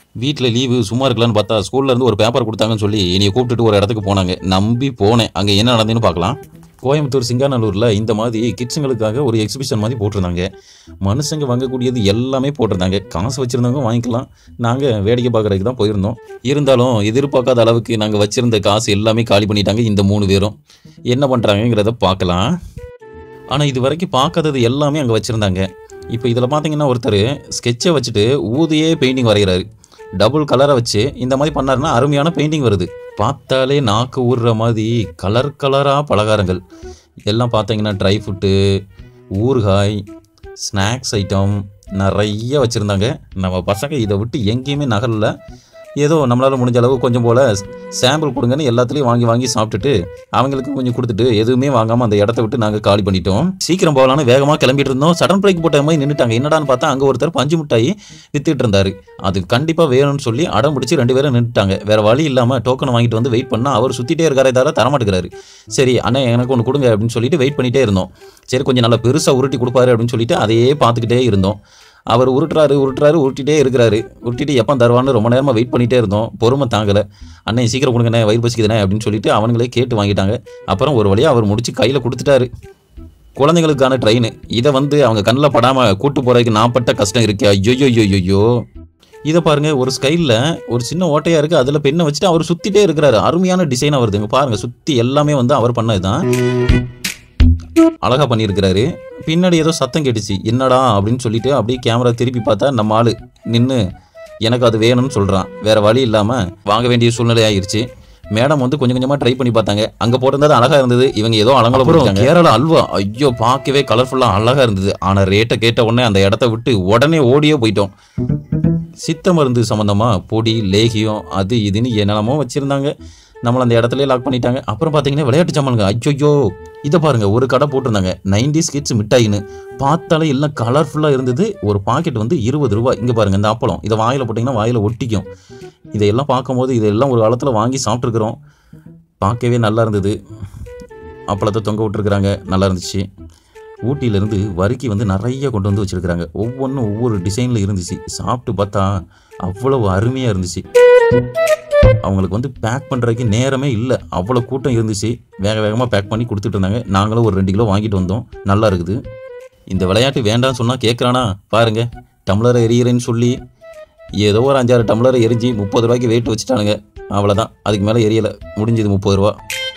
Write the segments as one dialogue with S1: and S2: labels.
S1: வீட்டில் லீவு சும்மா இருக்கலாம்னு பார்த்தா ஸ்கூல்ல இருந்து ஒரு பேப்பர் கொடுத்தாங்கன்னு சொல்லி என்னைய கூப்பிட்டுட்டு ஒரு இடத்துக்கு போனாங்க நம்பி போனேன் அங்கே என்ன நடந்ததுன்னு பார்க்கலாம் கோயம்புத்தூர் சிங்காநல்லூரில் இந்த மாதிரி கிட்ஸுங்களுக்காக ஒரு எக்ஸிபிஷன் மாதிரி போட்டிருந்தாங்க மனுஷங்க வாங்கக்கூடியது எல்லாமே போட்டிருந்தாங்க காசு வச்சுருந்தவங்க வாங்கிக்கலாம் நாங்கள் வேடிக்கை பார்க்குறதுக்கு தான் போயிருந்தோம் இருந்தாலும் எதிர்பார்க்காத அளவுக்கு நாங்கள் வச்சுருந்த காசு எல்லாமே காலி பண்ணிட்டாங்க இந்த மூணு பேரும் என்ன பண்ணுறாங்கங்கிறத பார்க்கலாம் ஆனால் இது வரைக்கும் பார்க்காதது எல்லாமே அங்கே வச்சுருந்தாங்க இப்போ இதில் பார்த்தீங்கன்னா ஒருத்தர் ஸ்கெட்சை வச்சுட்டு ஊதியே பெயிண்டிங் வரைகிறாரு டபுள் கலரை வச்சு இந்த மாதிரி பண்ணாருன்னா அருமையான பெயிண்டிங் வருது பார்த்தாலே நாக்கு ஊறுற மாதிரி கலர் கலராக பலகாரங்கள் எல்லாம் பார்த்தீங்கன்னா ட்ரை ஃப்ரூட்டு ஊறுகாய் ஸ்நாக்ஸ் ஐட்டம் நிறைய வச்சுருந்தாங்க நம்ம பசங்க இதை விட்டு எங்கேயுமே நகரல ஏதோ நம்மளால் முடிஞ்ச அளவு கொஞ்சம் போல் சாம்பிள் கொடுங்கன்னு எல்லாத்துலேயும் வாங்கி வாங்கி சாப்பிட்டுட்டு அவங்களுக்கு கொஞ்சம் கொடுத்துட்டு எதுவுமே வாங்காமல் அந்த இடத்த விட்டு நாங்கள் காலி பண்ணிட்டோம் சீக்கிரம் போகலான்னு வேகமாக கிளம்பிட்டு இருந்தோம் சடன் பிரேக் போட்ட மாதிரி நின்றுட்டாங்க என்னடான்னு பார்த்தா அங்கே ஒருத்தர் பஞ்சு மிட்டாய் வித்துட்டு இருந்தாரு அது கண்டிப்பாக வேணும்னு சொல்லி அடம் பிடிச்சி ரெண்டு பேரும் நின்றுட்டாங்க வேற வழி இல்லாமல் டோக்கன் வாங்கிட்டு வந்து வெயிட் பண்ணால் அவர் சுற்றிட்டே இருக்காரே தவிர தரமாட்டேங்கிறாரு சரி அண்ணா எனக்கு ஒன்று கொடுங்க அப்படின்னு சொல்லிட்டு வெயிட் பண்ணிட்டே இருந்தோம் சரி கொஞ்சம் நல்லா பெருசாக உருட்டி கொடுப்பாரு அப்படின்னு சொல்லிட்டு அதையே பார்த்துக்கிட்டே இருந்தோம் அவர் உருட்டுறாரு உருட்டுறாரு உருட்டிட்டே இருக்கிறாரு உருட்டிட்டு எப்போ தருவான்னு ரொம்ப நேரமாக வெயிட் பண்ணிட்டே இருந்தோம் பொறுமை தாங்கலை அண்ணே சீக்கிரம் கொடுங்கண்ணே வயிறு பசிக்குதுண்ணே அப்படின்னு சொல்லிட்டு அவங்களே கேட்டு வாங்கிட்டாங்க அப்புறம் ஒரு வழியாக அவர் முடிச்சு கையில் கொடுத்துட்டாரு குழந்தைங்களுக்கான ட்ரெயின் இதை வந்து அவங்க கண்ணில் படாமல் கூட்டு போகிறதுக்கு நான் பட்ட கஷ்டம் இருக்கே ஐயோ ஐயோ ஐயோ இதை பாருங்க ஒரு ஸ்கைலில் ஒரு சின்ன ஓட்டையாக இருக்குது அதில் பெண்ணை வச்சுட்டு அவர் சுற்றிட்டே இருக்கிறாரு அருமையான டிசைனாக வருதுங்க பாருங்க சுற்றி எல்லாமே வந்து அவர் பண்ணது தான் அழகா பண்ணியிருக்கிறாரு பின்னாடி ஏதோ சத்தம் கேட்டுச்சு என்னடா அப்படின்னு சொல்லிட்டு அப்படியே கேமரா திருப்பி பார்த்தா நம்ம ஆளு நின்று எனக்கு அது வேணும்னு சொல்கிறான் வேற வழி இல்லாமல் வாங்க வேண்டிய சூழ்நிலை ஆயிருச்சு மேடம் வந்து கொஞ்சம் கொஞ்சமாக ட்ரை பண்ணி பார்த்தாங்க அங்கே போட்டிருந்தது அழகா இருந்தது இவங்க ஏதோ அலங்கல போட்டாங்க கேரளா அல்வா ஐயோ பார்க்கவே கலர்ஃபுல்லாக அழகா இருந்தது ஆனால் ரேட்டை கேட்ட உடனே அந்த இடத்த விட்டு உடனே ஓடியே போயிட்டோம் சித்த மருந்து சம்மந்தமாக பொடி லேகியம் அது இதுன்னு என்னெல்லாமோ வச்சுருந்தாங்க நம்மளை அந்த இடத்துல லாக் பண்ணிட்டாங்க அப்புறம் பார்த்தீங்கன்னா விளையாட்டு சாமான்ங்க ஐயோ இதை பாருங்க ஒரு கடை போட்டிருந்தாங்க நைன்டி கிட்ஸ் மிட்டாயின்னு பார்த்தாலே எல்லாம் கலர்ஃபுல்லாக இருந்தது ஒரு பாக்கெட் வந்து இருபது ரூபாய் இங்கே பாருங்க இந்த அப்பளம் இதை வாயில் போட்டிங்கன்னா வாயில் ஒட்டிக்கும் இதையெல்லாம் பார்க்கும்போது இதெல்லாம் ஒரு காலத்தில் வாங்கி சாப்பிட்ருக்குறோம் பார்க்கவே நல்லா இருந்தது அப்பளத்தை தொங்க விட்டுருக்குறாங்க நல்லா இருந்துச்சு ஊட்டியிலேருந்து வறுக்கி வந்து நிறைய கொண்டு வந்து வச்சுருக்குறாங்க ஒவ்வொன்றும் ஒவ்வொரு டிசைனில் இருந்துச்சு சாப்பிட்டு பார்த்தா அவ்வளவு அருமையாக இருந்துச்சு அவங்களுக்கு வந்து பேக் பண்ணுறதுக்கு நேரமே இல்லை அவ்வளோ கூட்டம் இருந்துச்சு வேக வேகமாக பேக் பண்ணி கொடுத்துட்டு இருந்தாங்க நாங்களும் ஒரு ரெண்டு கிலோ வாங்கிட்டு வந்தோம் நல்லா இருக்குது இந்த விளையாட்டு வேண்டாம்னு சொன்னால் கேட்குறானா பாருங்க டம்ளரை எரியறேன்னு சொல்லி ஏதோ ஒரு அஞ்சாறு டம்ளரை எரிஞ்சு முப்பது ரூபாய்க்கு வெயிட் வச்சுட்டானுங்க அவ்வளோதான் அதுக்கு மேலே எரியலை முடிஞ்சது முப்பது ரூபா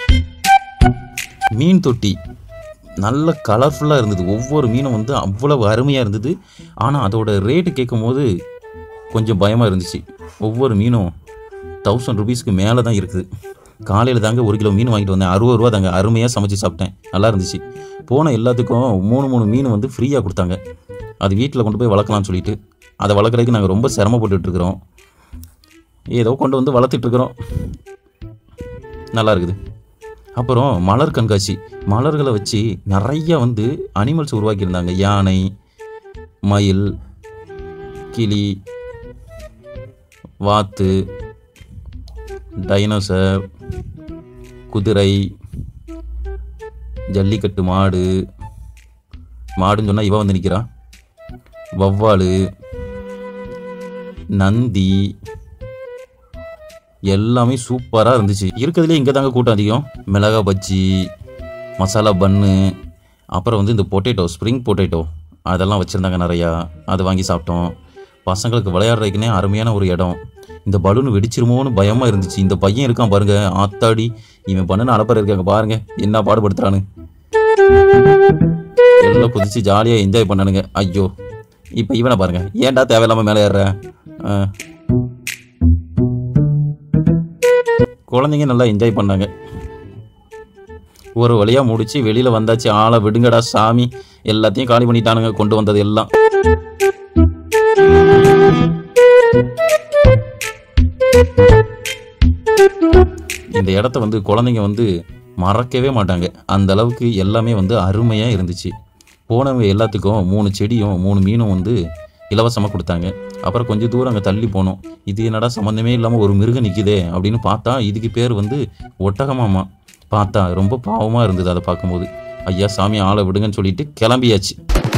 S1: மீன் தொட்டி நல்ல கலர்ஃபுல்லாக இருந்தது ஒவ்வொரு மீனும் வந்து அவ்வளவு அருமையாக இருந்தது ஆனால் அதோட ரேட்டு கேட்கும்போது கொஞ்சம் பயமாக இருந்துச்சு ஒவ்வொரு மீனும் தௌசண்ட் ருபீஸ்க்கு மேலே தான் இருக்குது காலையில் தாங்க ஒரு கிலோ மீன் வாங்கிட்டு வந்தேன் அறுபது ரூபா தாங்க அருமையாக சமைச்சு சாப்பிட்டேன் நல்லா இருந்துச்சு போன எல்லாத்துக்கும் மூணு மூணு மீன் வந்து ஃப்ரீயாக கொடுத்தாங்க அது வீட்டில் கொண்டு போய் வளர்க்கலாம்னு சொல்லிட்டு அதை வளர்க்குறதுக்கு நாங்கள் ரொம்ப சிரமப்பட்டுட்டு இருக்கிறோம் ஏதோ கொண்டு வந்து வளர்த்துட்டு இருக்கிறோம் நல்லா இருக்குது அப்புறம் மலர் கண்காட்சி மலர்களை வச்சு நிறைய வந்து அனிமல்ஸ் உருவாக்கியிருந்தாங்க யானை மயில் கிளி வாத்து டைனோசர் குதிரை ஜல்லிக்கட்டு மாடு மாடுன்னு சொன்னால் இவ வந்து நிற்கிறா வவ்வால் நந்தி எல்லாமே சூப்பராக இருந்துச்சு இருக்கிறதுலே இங்கே தாங்க கூட்டம் அதிகம் மிளகா பஜ்ஜி மசாலா பன்னு அப்புறம் வந்து இந்த பொட்டேட்டோ ஸ்ப்ரிங் பொட்டேட்டோ அதெல்லாம் வச்சுருந்தாங்க நிறையா அதை வாங்கி சாப்பிட்டோம் பசங்களுக்கு விளையாடுறதுக்குனே அருமையான ஒரு இடம் இந்த பலூன் வெடிச்சிருமோன்னு பயமாக இருந்துச்சு இந்த பையன் இருக்கான் பாருங்க ஆத்தாடி இவன் பண்ணுன அலப்பற இருக்காங்க பாருங்க என்ன பாடுபடுத்துறான்னு எல்லாம் குதிச்சு ஜாலியாக என்ஜாய் பண்ணனுங்க ஐயோ இப்போ இவனை பாருங்க ஏன்டா தேவையில்லாமல் மேலே ஏறுற ஆ. குழந்தைங்க நல்லா என்ஜாய் பண்ணாங்க ஒரு வழியாக முடிச்சு வெளியில் வந்தாச்சு ஆளை விடுங்கடா சாமி எல்லாத்தையும் காலி பண்ணிட்டானுங்க கொண்டு வந்தது எல்லாம் இந்த இடத்த வந்து குழந்தைங்க வந்து மறக்கவே மாட்டாங்க அந்த அளவுக்கு எல்லாமே வந்து அருமையாக இருந்துச்சு போனவங்க எல்லாத்துக்கும் மூணு செடியும் மூணு மீனும் வந்து இலவசமாக கொடுத்தாங்க அப்புறம் கொஞ்சம் தூரம் அங்கே தள்ளி போனோம் இது என்னடா சம்மந்தமே இல்லாமல் ஒரு மிருகம் நிற்கிதே அப்படின்னு பார்த்தா இதுக்கு பேர் வந்து ஒட்டகமாமா பார்த்தா ரொம்ப பாவமாக இருந்தது அதை பார்க்கும்போது ஐயா சாமி ஆளை விடுங்கன்னு சொல்லிட்டு கிளம்பியாச்சு